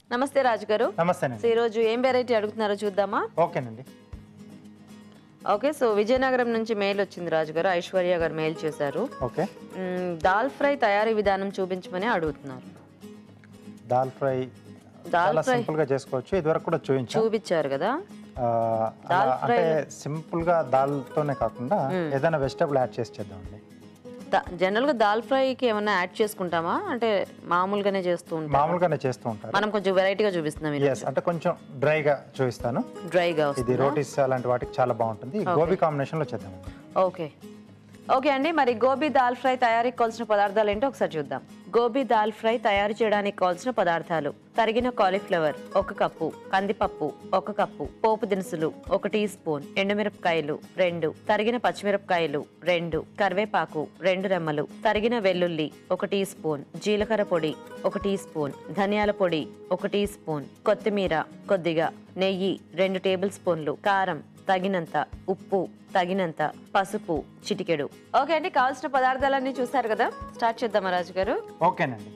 నమస్తే రాజు గారు సో నమస్తేనండి ఈరోజు ఏం వెరైటీ అడుగుతున్నారో చూద్దామా ఓకేనండి ఓకే సో విజయనగరం నుంచి మెయిల్ వచ్చింది రాజు గారు ఐశ్వర్య గారు మెయిల్ చేశారు ఓకే మ్మ్, దాల్ ఫ్రై తయారీ విధానం చూపించమని అడుగుతున్నారు దాల్ ఫ్రై దాల్ చాలా ఫ్రై సింపుల్ గా చేసుకోవచ్చు ఇదివరకు కూడా చూపించాం చూపించారు కదా ఆ, దాల్ అలా అంటే సింపుల్ గా దాల్ తోనే కాకుండా ఏదైనా వెజిటబుల్ యాడ్ చేసి చేద్దామండి దా- జనరల్ గా దాల్ ఫ్రైకి ఏమన్నా యాడ్ చేసుకుంటామా అంటే మామూలుగానే చేస్తూ ఉంటాం మామూలుగానే చేస్తూ ఉంటారు మనం కొంచెం వెరైటీగా చూపిస్తున్నాం ఇది ఎస్ అంటే కొంచెం డ్రైగా చూపిస్తాను డ్రైగా ఇది వస్తుంది రోటీస్ అలాంటి వాటికి చాలా బాగుంటుంది గోబీ కాంబినేషన్ లో చేద్దామండి ఓకే ఓకే అండి మరి గోబీ దాల్ ఫ్రై తయారీకి కావాల్సిన పదార్థాలు ఏంటో ఒకసారి చూద్దాం గోబీ దాల్ ఫ్రై తయారు చేయడానికి కావాల్సిన పదార్థాలు తరిగిన కాలీఫ్లవర్ ఒక కప్పు కందిపప్పు ఒక కప్పు పోపు దినుసులు ఒక టీ స్పూన్ ఎండుమిరపకాయలు రెండు తరిగిన పచ్చిమిరపకాయలు రెండు కరివేపాకు రెండు రెమ్మలు తరిగిన వెల్లుల్లి ఒక టీ స్పూన్ జీలకర్ర పొడి ఒక టీ స్పూన్ ధనియాల పొడి ఒక టీ స్పూన్ కొత్తిమీర కొద్దిగా నెయ్యి రెండు టేబుల్ స్పూన్లు కారం తగినంత ఉప్పు తగినంత పసుపు చిటికెడు ఓకే అండి కావాల్సిన పదార్థాలన్నీ చూసారు కదా స్టార్ట్ చేద్దామా రాజు గారు ఓకేనండి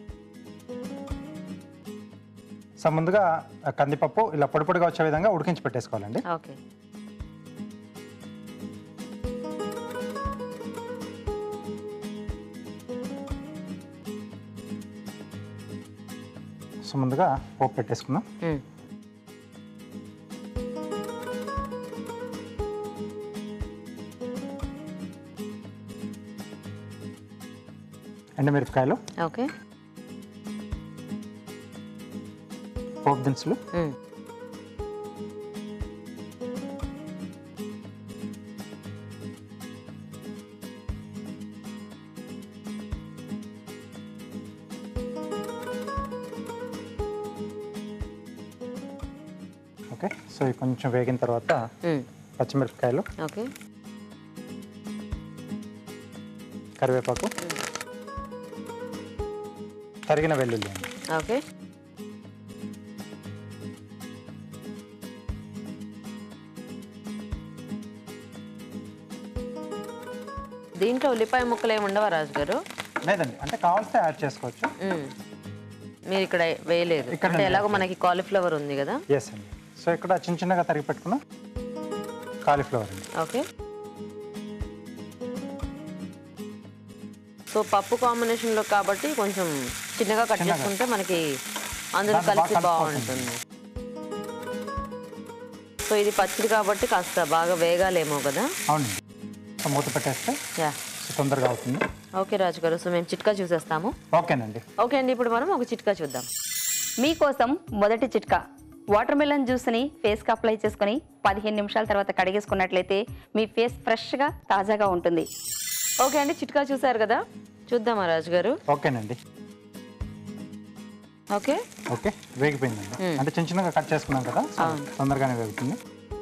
సో ముందుగా ఆ కందిపప్పు ఇలా పొడి పొడిగా వచ్చే విధంగా ఉడికించి పెట్టేసుకోవాలండి ఓకే సో ముందుగా పోపు పెట్టేసుకుందాం మ్మ్. ఎండుమిరపకాయలు ఓకే పోపు దినుసులు మ్మ్. ఓకే సో ఇవి కొంచెం వేగిన తర్వాత మ్మ్. పచ్చిమిరపకాయలు ఓకే కరివేపాకు తరిగిన వెల్లుల్లి అండి ఓకే దీంట్లో ఉల్లిపాయ ముక్కలు ఏమి ఉండవా రాజు గారు లేదండి అంటే కావాల్స్తే యాడ్ చేసుకోవచ్చు మ్మ్. మీరు ఇక్కడ వేయలేదు ఇక్కడ అంటే ఎలాగో మనకి కాలీఫ్లవర్ ఉంది కదా ఎస్ అండి సో ఇక్కడ చిన్న చిన్నగా తరిగి పెట్టుకున్న కాలీఫ్లవర్ అండి ఓకే సో పప్పు కాంబినేషన్ లో కాబట్టి కొంచెం చిన్నగా కట్ చిన్నగా. చేసుకుంటే మనకి అందులో దాంట్లో కలిసి బాగా బాగుంటుంది సో ఇది పచ్చిది కాబట్టి కాస్త బాగా వేగాలేమో కదా అవునండి సో మూత పెట్టేస్తే యా సో తొందరగా అవుతుంది ఓకే రాజు గారు సో మేము చిట్కా చూసేస్తాము ఓకేనండి ఓకే అండి ఇప్పుడు మనం ఒక చిట్కా చూద్దాం మీకోసం మొదటి చిట్కా వాటర్ మిలన్ జ్యూస్ని ఫేస్కి అప్లై చేసుకొని పదిహేను నిమిషాల తర్వాత కడిగేసుకున్నట్లయితే మీ ఫేస్ ఫ్రెష్గా తాజాగా ఉంటుంది ఓకే అండి చిట్కా చూసారు కదా చూద్దామా రాజు గారు ఓకేనండి ఓకే ఓకే వేగిపోయిందండి అంటే చిన్న చిన్నగా కట్ చేసుకున్నాం కదా సో తొందరగానే వేగుతుంది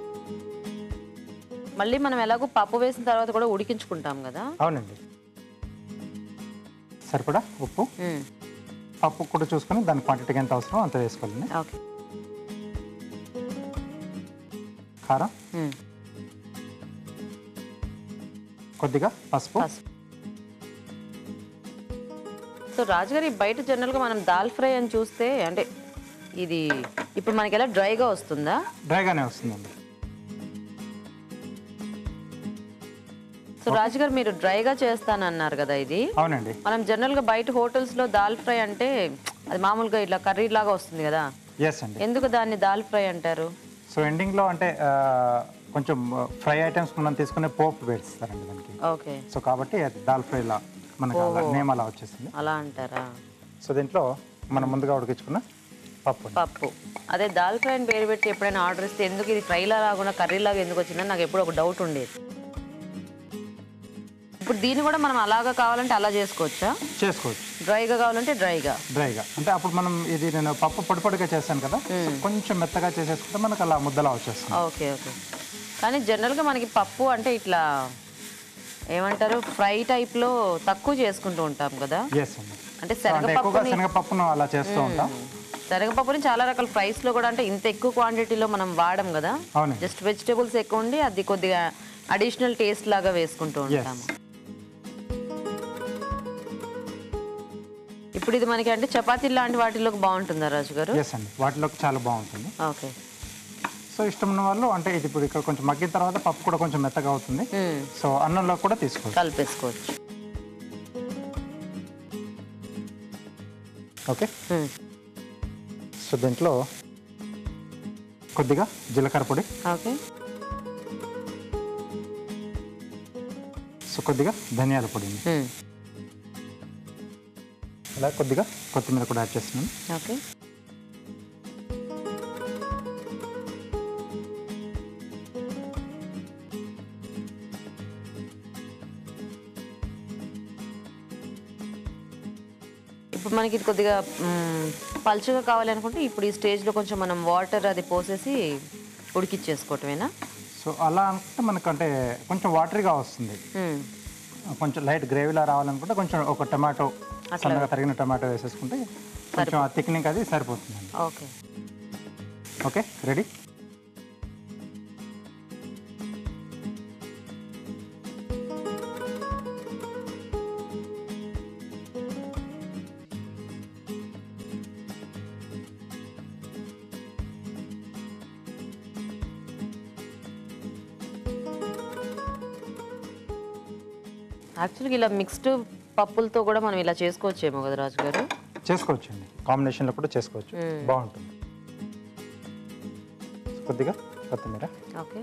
మళ్ళీ మనం ఎలాగో పప్పు వేసిన తర్వాత కూడా ఉడికించుకుంటాం కదా అవునండి సరిపడా ఉప్పు మ్మ్. పప్పు కూడా చూసుకొని దాని క్వాంటిటీకి ఎంత అవసరం అంత వేసుకోవాలండి ఓకే కారం మ్మ్. కొద్దిగా పసుపు పసుపు సో రాజుగారి ఈ బయట జనరల్గా మనం దాల్ ఫ్రై అని చూస్తే అంటే ఇది ఇప్పుడు మనకి ఎలా డ్రైగా వస్తుందా డ్రైగానే వస్తుందండి సో రాజుగారు మీరు డ్రైగా చేస్తానన్నారు కదా ఇది అవునండి మనం జనరల్గా బయట హోటల్స్లో దాల్ ఫ్రై అంటే అది మామూలుగా ఇట్లా కర్రీ లాగా వస్తుంది కదా ఎస్ అండి ఎందుకు దాన్ని దాల్ ఫ్రై అంటారు సో ఎండింగ్లో అంటే ఆ, కొంచెం ఫ్రై ఐటమ్స్ మనం తీసుకునే పోపు వేస్తారండి దానికి ఓకే సో కాబట్టి అది దాల్ ఫ్రై లా మనకు అలా నేమ్ అలా వచ్చేసింది అలా అంటారా సో దీంట్లో మనం ముందుగా ఉడికించుకున్న పప్పు అండి. పప్పు అదే దాల్ ఫ్రై అని పేరు పెట్టి ఎప్పుడైనా ఆర్డర్ ఇస్తే ఎందుకు ఇది ఫ్రైలా లాగా కర్రీ లాగా ఎందుకు వచ్చిందని నాకు ఎప్పుడు ఒక డౌట్ ఉండేది ఇప్పుడు దీన్ని కూడా మనం అలాగా కావాలంటే అలా చేసుకోవచ్చా చేసుకోవచ్చు డ్రైగా కావాలంటే డ్రైగా డ్రైగా అంటే అప్పుడు మనం ఇది నేను పప్పు పొడి పొడిగా చేశాను కదా సో కొంచెం మెత్తగా చేసేసుకుంటే మనకు అలా ముద్దలా వచ్చేస్తుంది ఓకే ఓకే కానీ జనరల్గా మనకి పప్పు అంటే ఇట్లా ఏమంటారు ఫ్రై టైప్లో తక్కువ చేసుకుంటూ ఉంటాం కదా ఎస్ అండి అంటే సో అంటే ఎక్కువగా శనగపప్పుని శనగపప్పును అలా చేస్తూ ఉంటాం శనగపప్పుని చాలా రకాల ఫ్రైస్లో కూడా అంటే ఇంత ఎక్కువ క్వాంటిటీలో మనం వాడం కదా అవునండి జస్ట్ వెజిటేబుల్స్ ఎక్కువ ఉండి అది కొద్దిగా అడిషనల్ టేస్ట్ లాగా వేసుకుంటూ ఉంటాము ఇప్పుడు ఇప్పుడు ఇది మనకి అంటే చపాతీ లాంటి వాటిలోకి బాగుంటుందా రాజు గారు ఎస్ అండి వాటిలోకి చాలా బాగుంటుంది ఓకే సో ఇష్టం ఉన్న వాళ్ళు అంటే ఇది ఇప్పుడు ఇక్కడ కొంచెం మగ్గిన తర్వాత పప్పు కూడా కొంచెం మెత్తగా అవుతుంది మ్మ్. సో అన్నంలో కూడా తీసుకోవచ్చు కలిపేసుకోవచ్చు ఓకే మ్మ్. సో దీంట్లో కొద్దిగా జీలకర్ర పొడి ఓకే సో కొద్దిగా ధనియాల పొడి మ్మ్. అలా కొద్దిగా కొత్తిమీర కూడా యాడ్ చేస్తున్నాను ఓకే ఇప్పుడు మనకి ఇది కొద్దిగా మ్మ్, పలుచగా కావాలనుకుంటే ఇప్పుడు ఈ స్టేజ్లో కొంచెం మనం వాటర్ అది పోసేసి ఉడికిచ్చేసుకోవటమేనా సో అలా అనుకుంటే మనకు అంటే కొంచెం వాటరీగా వస్తుంది మ్మ్. కొంచెం లైట్ గ్రేవీలా రావాలనుకుంటే కొంచెం ఒక టమాటో సన్నగా తరిగిన టమాటో వేసేసుకుంటే కొంచెం ఆ థిక్నింగ్ అది సరిపోతుందండి ఓకే ఓకే రెడీ యాక్చువల్గా ఇలా మిక్స్డ్ పప్పులతో కూడా మనం ఇలా చేసుకోవచ్చేమో కదా రాజు గారు చేసుకోవచ్చండి కాంబినేషన్లో కూడా చేసుకోవచ్చు బాగుంటుంది కొద్దిగా కొత్తిమీర okay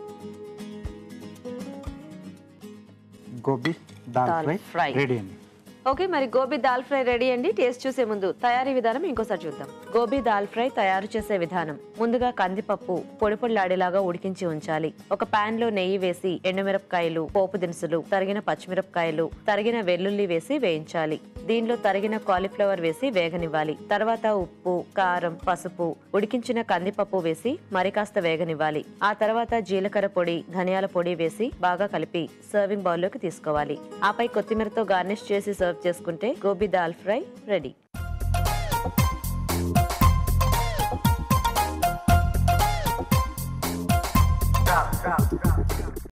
gobi dal dal fry fry. Ready అండి ఓకే మరి గోబీ దాల్ ఫ్రై రెడీ అండి టేస్ట్ చూసే ముందు తయారీ విధానం ఇంకోసారి చూద్దాం గోబీ దాల్ ఫ్రై తయారు చేసే విధానం ముందుగా కందిపప్పు పొడి పొడిలాడేలాగా ఉడికించి ఉంచాలి ఒక పాన్ లో నెయ్యి వేసి ఎండుమిరపకాయలు పోపు దినుసులు తరిగిన పచ్చిమిరపకాయలు తరిగిన వెల్లుల్లి వేసి వేయించాలి దీనిలో తరిగిన కాలీఫ్లవర్ వేసి వేగనివ్వాలి తర్వాత ఉప్పు కారం పసుపు ఉడికించిన కందిపప్పు వేసి మరి కాస్త వేగనివ్వాలి ఆ తర్వాత జీలకర్ర పొడి ధనియాల పొడి వేసి బాగా కలిపి సర్వింగ్ బౌల్లోకి తీసుకోవాలి ఆపై కొత్తిమీరతో గార్నిష్ చేసి సర్వ్ చేసుకుంటే గోబీ దాల్ ఫ్రై రెడీ